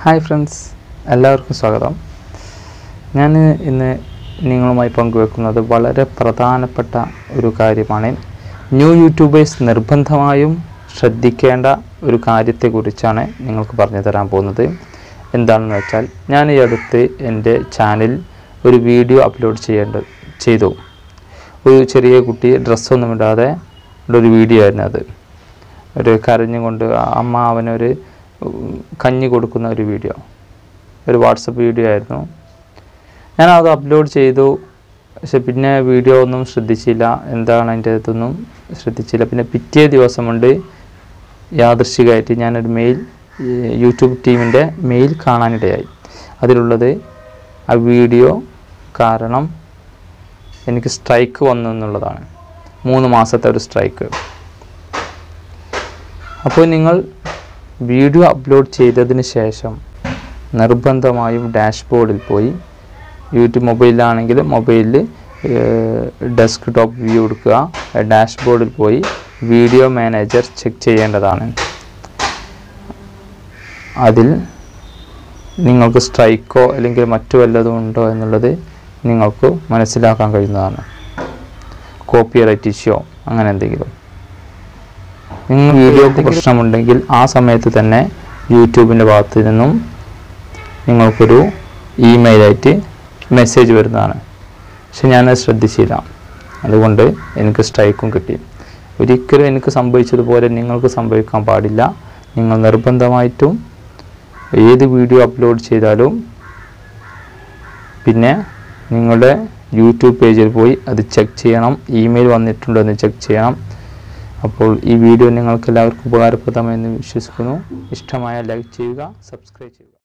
hi friends എല്ലാവർക്കും സ്വാഗതം ഞാൻ ഇന്ന് നിങ്ങളുമായി പങ്കുവെക്കുന്നത് വളരെ പ്രധാനപ്പെട്ട ഒരു കാര്യമാണ് ന്യൂ യൂട്യൂബേഴ്സ് നിർബന്ധമായും ശ്രദ്ധിക്കേണ്ട ഒരു കാര്യത്തെക്കുറിച്ചാണ് നിങ്ങൾക്ക് പറഞ്ഞു തരാൻ പോകുന്നത് എന്താണെന്ന് വെച്ചാൽ ഞാൻ ഈ അടുത്ത് എൻ്റെ ചാനൽ ഒരു വീഡിയോ അപ്ലോഡ് ചെയ്യേണ്ട ചെയ്തു ഒരു ചെറിയ കുട്ടി ഡ്രസ്സൊന്നും ഇടാതെ ഉള്ള ഒരു വീഡിയോ ആയിരുന്നു അത് ഒരു കരഞ്ഞുകൊണ്ട് ആ അമ്മ അവനൊരു ഉം, കഞ്ഞി കൊടുക്കുന്ന ഒരു വീഡിയോ ഒരു വാട്സപ്പ് വീഡിയോ ആയിരുന്നു ഞാൻ അത് അപ്ലോഡ് ചെയ്തു പക്ഷെ പിന്നെ വീഡിയോ ഒന്നും ശ്രദ്ധിച്ചില്ല എന്താണ് അതിൻ്റെ ഇതൊന്നും ശ്രദ്ധിച്ചില്ല പിന്നെ പിറ്റേ ദിവസം കൊണ്ട് യാദൃശികമായിട്ട് ഞാനൊരു മെയിൽ ഈ യൂട്യൂബ് ടീമിൻ്റെ മെയിൽ കാണാനിടയായി അതിലുള്ളത് ആ വീഡിയോ കാരണം എനിക്ക് സ്ട്രൈക്ക് വന്നു എന്നുള്ളതാണ് മൂന്ന് മാസത്തെ ഒരു സ്ട്രൈക്ക് അപ്പോൾ നിങ്ങൾ വീഡിയോ അപ്ലോഡ് ചെയ്തതിന് ശേഷം നിർബന്ധമായും ഡാഷ്ബോർഡിൽ പോയി യൂട്യൂബ് മൊബൈലിലാണെങ്കിൽ മൊബൈലിൽ ഡെസ്ക് ടോപ്പ് വ്യൂ എടുക്കുക ഡാഷ്ബോർഡിൽ പോയി വീഡിയോ മാനേജർ ചെക്ക് ചെയ്യേണ്ടതാണ് അതിൽ നിങ്ങൾക്ക് സ്ട്രൈക്കോ അല്ലെങ്കിൽ മറ്റു വല്ലതും ഉണ്ടോ എന്നുള്ളത് നിങ്ങൾക്ക് മനസ്സിലാക്കാൻ കഴിയുന്നതാണ് കോപ്പി റൈറ്റ് ഇഷ്യോ അങ്ങനെ എന്തെങ്കിലും നിങ്ങൾ വീഡിയോക്ക് പ്രശ്നമുണ്ടെങ്കിൽ ആ സമയത്ത് തന്നെ യൂട്യൂബിൻ്റെ ഭാഗത്ത് നിന്നും നിങ്ങൾക്കൊരു ഇമെയിലായിട്ട് മെസ്സേജ് വരുന്നതാണ് പക്ഷെ ഞാനത് ശ്രദ്ധിച്ചില്ല അതുകൊണ്ട് എനിക്ക് സ്ട്രൈക്കും കിട്ടി ഒരിക്കലും എനിക്ക് സംഭവിച്ചതുപോലെ നിങ്ങൾക്ക് സംഭവിക്കാൻ പാടില്ല നിങ്ങൾ നിർബന്ധമായിട്ടും ഏത് വീഡിയോ അപ്ലോഡ് ചെയ്താലും പിന്നെ നിങ്ങളുടെ യൂട്യൂബ് പേജിൽ പോയി അത് ചെക്ക് ചെയ്യണം ഇമെയിൽ വന്നിട്ടുണ്ടോ എന്ന് ചെക്ക് ചെയ്യണം അപ്പോൾ ഈ വീഡിയോ നിങ്ങൾക്ക് എല്ലാവർക്കും ഉപകാരപ്രദമെന്ന് വിശ്വസിക്കുന്നു ഇഷ്ടമായ ലൈക്ക് ചെയ്യുക സബ്സ്ക്രൈബ് ചെയ്യുക